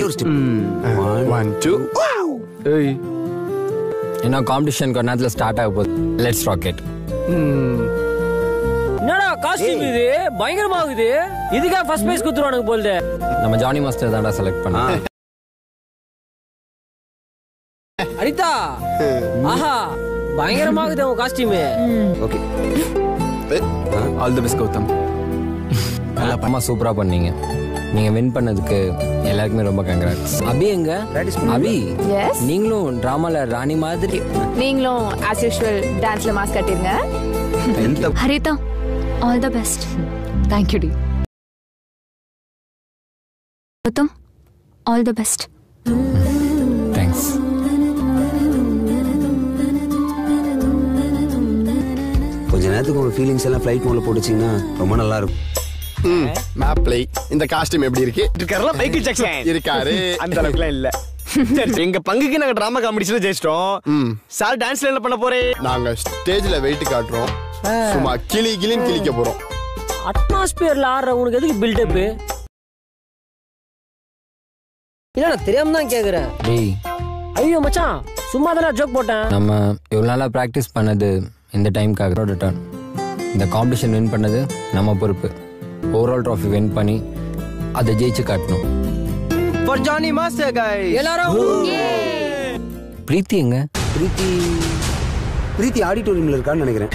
ஒரு step one two ஏய் என்ன காம்படிஷன் கொஞ்ச நேரத்தில் ஸ்டார்ட் ஆக போகுது லெட்ஸ் ராக்கெட் என்னடா காஸ்டியூம் இது பயங்கரமா இருக்குது இதுக்கா ஃபர்ஸ்ட் பிரைஸ் குத்துருவானுங்க போல்து நம்ம ஜானி மாஸ்டர் தான்டா செலக்ட் பண்ணோம் அனிதா ஆஹா பயங்கரமா இருக்குது உன் costume okay all the best Gautham நல்லா அம்மா சூப்பரா பண்ணீங்க நீங்க வின் பண்ணதுக்கு எல்லாருக்குமே ரொம்ப கங்க்ராட்ஸ் அபி எங்க அபி Yes. நீங்களும் டிராமால ராணி மாதிரி நீங்களும் ஆஸ் யூஷுவல் டான்ஸ்ல மாஸ்க் கட்டிருங்க எந்த Haritha all the best thank you டி Gautham all the best thanks கொஞ்ச நேரத்துக்கு உங்க ஃபீலிங்ஸ் எல்லாம் ஃப்ளைட் மோட்ல போட்டுச்சீங்கன்னா ரொம்ப நல்லா இருக்கும் மேப்லை இந்த காஸ்டியூம் எப்படி இருக்கு இருக்காருல மைக்கேல் ஜாக்சன் இருக்காரு அந்த அளவுக்குலாம் இல்ல சரி, எங்க பங்குக்கு நாங்க டிராமா காம்படிஷன்ல ஜெயிச்சிட்டோம் சார் டான்ஸ்ல என்ன பண்ண போறே நாங்க ஸ்டேஜ்ல வெயிட் காட்டுறோம் சும்மா கிளி கிளின்னு கிளிக்க போறோம் அட்மாஸ்பியர்ல ஆடுற உனக்கு எதுக்கு பில்டப் இல்ல நான் தெரியாம தான் கேக்குறேன் டேய் ஐயோ மச்சான் சும்மா தானே ஜோக் போட்டேன் நம்ம இவ்வளோ நாளாக ப்ராக்டிஸ் பண்ணது இந்த டைம்க்காக ரிட்டர்ன் இந்த காம்படிஷன் வின் பண்ணது நம்ம பொறுப்பு ஓவரால் ட்ராஃபி வின் பண்ணி அதை ஜெயிச்சு காட்டணும் ஃபார் ஜானி மாஸ்டர் गाइस எல்லாரும் பிரீத்தி எங்க பிரீத்தி பிரீத்தி ஆடிட்டோரியம்ல இருக்கான்னு நினைக்கிறேன்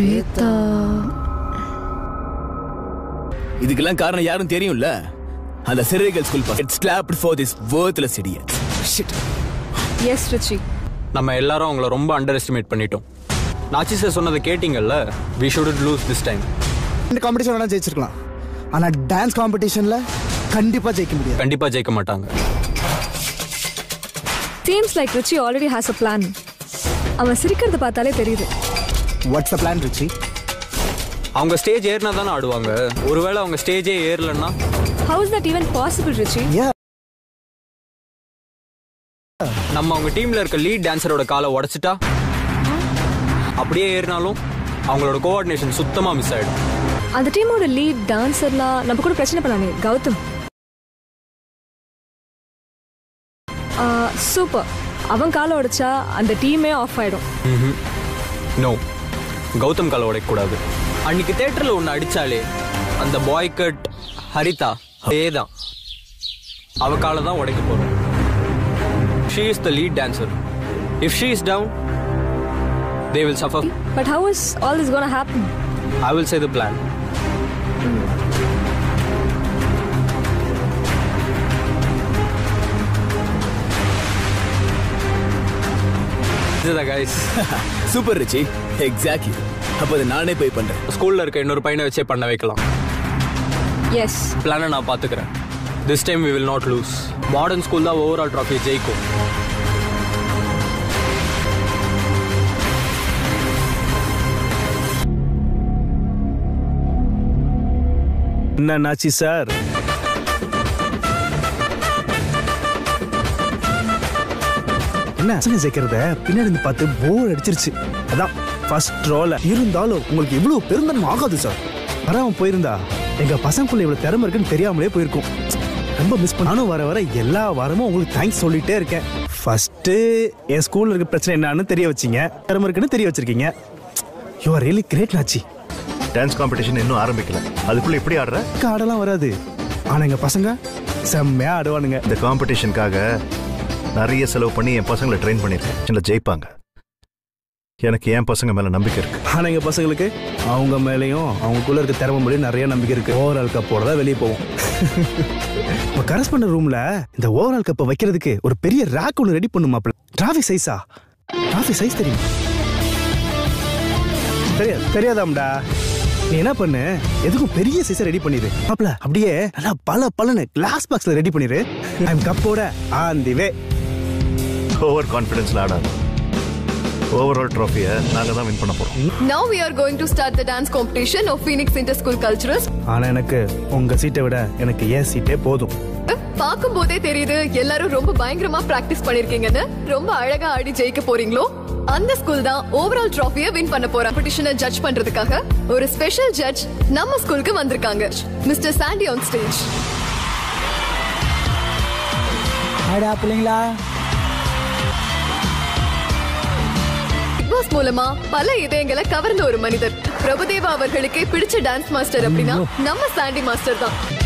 இதுக்கெல்லாம் காரணம் யாரும் தெரியும்ல அந்த சிறைகள் school pass it's slapped for this worthless idiot shit yes Ruchi நம்ம எல்லாரும் அவங்கள ரொம்ப அண்டர் எஸ்டிமேட் பண்ணிட்டோம் நாச்சி சார் சொன்னதை கேட்டிங்கல்ல we should lose this time இந்த காம்படிஷன் வேணா ஜெயிச்சிருக்கலாம் ஆனா டான்ஸ் காம்படிஷன்ல கண்டிப்பா ஜெயிக்க முடியாது கண்டிப்பா ஜெயிக்க மாட்டாங்க seems like Ruchi already has a plan அவன் சிரிக்கிறத பார்த்தாலே தெரியுது வாட்ஸ் த பிளான் ருச்சி அவங்க ஸ்டேஜ் ஏறினா தானே ஆடுவாங்க ஒருவேளை அவங்க ஸ்டேஜே ஏறலன்னா how is that even possible Ruchi நம்ம அவங்க டீம்ல இருக்க லீட் டான்சரோட காலை உடைச்சிட்டா அப்படியே ஏறினாலும் அவங்களோட கோஆர்டினேஷன் சுத்தமா மிஸ் ஆயிடும் அந்த டீமோட லீட் டான்சர்லாம் நம்ம கூட பிரச்சனை பண்ணானே கௌதம் சூப்பர் அவன் காலை உடைச்சா அந்த டீமே ஆஃப் ஆயிடும் நோ கௌதம் காலை உடைக்கக்கூடாது அன்னைக்கு தேட்டர்ல ஒன்று அடிச்சாலே அந்த பாய் கட் ஹரிதா அதேதான் அவ காலை தான் உடைக்க போறோம் she is the lead dancer if she is down they will suffer but how is all is gone happen I will say the plan இதுதான் கைஸ் சூப்பர் ரிச்சி எக்ஸாக்ட்லி அப்போ அதை நானே போய் பண்றேன் ஸ்கூல்ல இருக்க இன்னொரு பையனை வச்சே பண்ண வைக்கலாம் எஸ் பிளானை நான் பார்த்துக்கிறேன் this time we will not lose modern school தான் ஓவரால் ட்ராஃபி ஜெயிக்கும் என்ன நாச்சி சார் என்ன பசங்க சேர்க்கறத பின்னாடி இருந்து பார்த்து போர் அடிச்சிருச்சு அதான் ஃபர்ஸ்ட் ரோல இருந்தாலும் உங்களுக்கு இவ்வளவு பெருந்தன்மை ஆகாது சார் வராம போயிருந்தா எங்க பசங்களுக்குள்ள இவ்வளவு திறமை இருக்குன்னு தெரியாமலே போயிருக்கும் ரொம்ப மிஸ் பண்ண நானும் வர வர எல்லா வாரமும் உங்களுக்கு தேங்க்ஸ் சொல்லிட்டே இருக்கேன் ஃபர்ஸ்ட் என் ஸ்கூல்ல இருக்க பிரச்சனை என்னன்னு தெரிய வச்சீங்க திறமை இருக்குன்னு தெரிய வச்சிருக்கீங்க you are really great Nachi dance competition இன்னும் ஆரம்பிக்கல அதுக்குள்ள எப்படி ஆடுற ஆடலாம் வராது ஆனா எங்க பசங்க செம்மையா ஆடுவானுங்க இந்த காம்படிஷனுக்காக நிறைய செலவு பண்ணி என் பசங்களை ட்ரெயின் பண்ணிருக்கேன் இதுல ஜெயிப்பாங்க எனக்கு என் பசங்க மேல நம்பிக்கை இருக்கு ஆனா எங்க பசங்களுக்கு அவங்க மேலேயும் அவங்களுக்குள்ள இருக்க திறமை மேலேயும் நிறைய நம்பிக்கை இருக்கு ஓவரால் கப்போட தான் வெளியே போவோம் இப்போ கரஸ்பாண்டர் ரூம்ல இந்த ஓவரால் கப்பை வைக்கிறதுக்கு ஒரு பெரிய ரேக் ஒன்று ரெடி பண்ணுமாப்ல டிராஃபிக் சைஸா டிராஃபிக் சைஸ் தெரியும் தெரியாது தெரியாதாம்டா நீ என்ன பண்ணு எதுக்கும் பெரிய சைஸை ரெடி பண்ணிடு மாப்ள அப்படியே நல்லா பல பலன்னு கிளாஸ் பாக்ஸ்ல ரெடி பண்ணிடு ஐம் கப்போட ஆன் தி வே ஓவர் கான்ஃபிடன்ஸ்ல ஆடாது ஓவரால் ட்ராஃபியை நாங்க தான் வின் பண்ண போறோம் Now we are going to start the dance competition of Phoenix Inter-School Cultures. ஆனா எனக்கு உங்க சீட்டை விட எனக்கு ஏன் சீட்டே போதும் பார்க்கும் போதே தெரியுது எல்லாரும் ரொம்ப பயங்கரமா பிராக்டிஸ் பண்ணிருக்கீங்கன்னு ரொம்ப அழகா ஆடி ஜெயிக்க போறீங்களோ அந்த ஸ்கூல் தான் ஓவரால் ட்ராஃபியை வின் பண்ண போற காம்படிஷனை ஜட்ஜ் பண்றதுக்காக ஒரு ஸ்பெஷல் ஜட்ஜ் நம்ம ஸ்கூலுக்கு வந்திருக்காங்க மிஸ்டர் சாண்டி ஆன் ஸ்டேஜ் ஆடா பிள்ளைங்களா பிக் பாஸ் மூலமா பல இதயங்களை கவர்ந்த ஒரு மனிதர் பிரபுதேவா அவர்களுக்கே பிடிச்ச டான்ஸ் மாஸ்டர் அப்படின்னா நம்ம சாண்டி மாஸ்டர் தான்